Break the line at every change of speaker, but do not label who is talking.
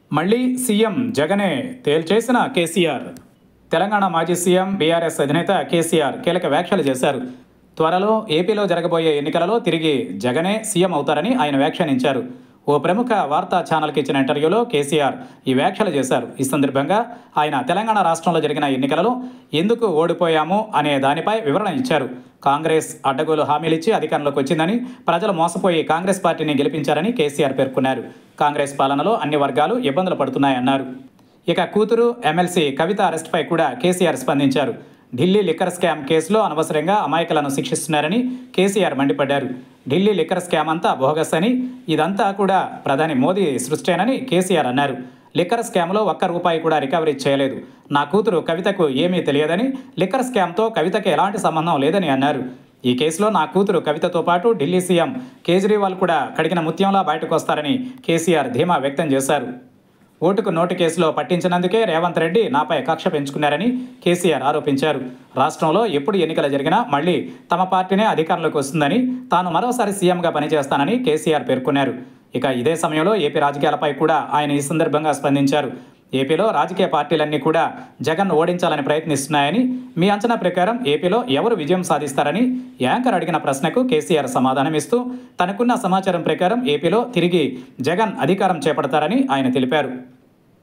మళ్ళీ సీఎం జగనే తేల్చేసిన కేసీఆర్ తెలంగాణ మాజీ సీఎం బీఆర్ఎస్ అధినేత కేసీఆర్ కీలక వ్యాఖ్యలు చేశారు త్వరలో ఏపీలో జరగబోయే ఎన్నికలలో తిరిగి జగనే సీఎం అవుతారని ఆయన వ్యాఖ్యానించారు ఓ ప్రముఖ వార్తా ఛానల్కి ఇచ్చిన ఇంటర్వ్యూలో కేసీఆర్ ఈ వ్యాఖ్యలు చేశారు ఈ సందర్భంగా ఆయన తెలంగాణ రాష్ట్రంలో జరిగిన ఎన్నికలలో ఎందుకు ఓడిపోయాము అనే దానిపై వివరణ ఇచ్చారు కాంగ్రెస్ అడ్డగోలు హామీలిచ్చి అధికారంలోకి వచ్చిందని ప్రజలు మోసపోయి కాంగ్రెస్ పార్టీని గెలిపించారని కేసీఆర్ పేర్కొన్నారు కాంగ్రెస్ పాలనలో అన్ని వర్గాలు ఇబ్బందులు పడుతున్నాయన్నారు ఇక కూతురు ఎమ్మెల్సీ కవిత అరెస్ట్పై కూడా కేసీఆర్ స్పందించారు ఢిల్లీ లిక్కర్ స్కామ్ కేసులో అనవసరంగా అమాయకులను శిక్షిస్తున్నారని కేసీఆర్ మండిపడ్డారు ఢిల్లీ లిక్కర్ స్కామ్ అంతా బోగస్ అని ఇదంతా కూడా ప్రధాని మోదీ సృష్టేనని కేసీఆర్ అన్నారు లిక్కర్ స్కామ్లో ఒక్క రూపాయి కూడా రికవరీ చేయలేదు నా కూతురు కవితకు ఏమీ తెలియదని లిక్కర్ స్కామ్తో కవితకి ఎలాంటి సంబంధం లేదని అన్నారు ఈ కేసులో నా కూతురు కవితతో పాటు ఢిల్లీ సీఎం కేజ్రీవాల్ కూడా కడిగిన ముత్యంలా బయటకు వస్తారని కేసీఆర్ ధీమా వ్యక్తం చేశారు ఓటుకు నోటు కేసులో పట్టించినందుకే రేవంత్ రెడ్డి నాపై కక్ష పెంచుకున్నారని కేసీఆర్ ఆరోపించారు రాష్ట్రంలో ఎప్పుడు ఎన్నికలు జరిగినా మళ్ళీ తమ పార్టీనే అధికారంలోకి వస్తుందని తాను మరోసారి సీఎంగా పనిచేస్తానని కేసీఆర్ పేర్కొన్నారు ఇక ఇదే సమయంలో ఏపీ రాజకీయాలపై కూడా ఆయన ఈ సందర్భంగా స్పందించారు ఏపీలో రాజకీయ పార్టీలన్నీ కూడా జగన్ ఓడించాలని ప్రయత్నిస్తున్నాయని మీ అంచనా ప్రకారం ఏపీలో ఎవరు విజయం సాధిస్తారని యాంకర్ అడిగిన ప్రశ్నకు కేసీఆర్ సమాధానమిస్తూ తనకున్న సమాచారం ప్రకారం ఏపీలో తిరిగి జగన్ అధికారం చేపడతారని ఆయన తెలిపారు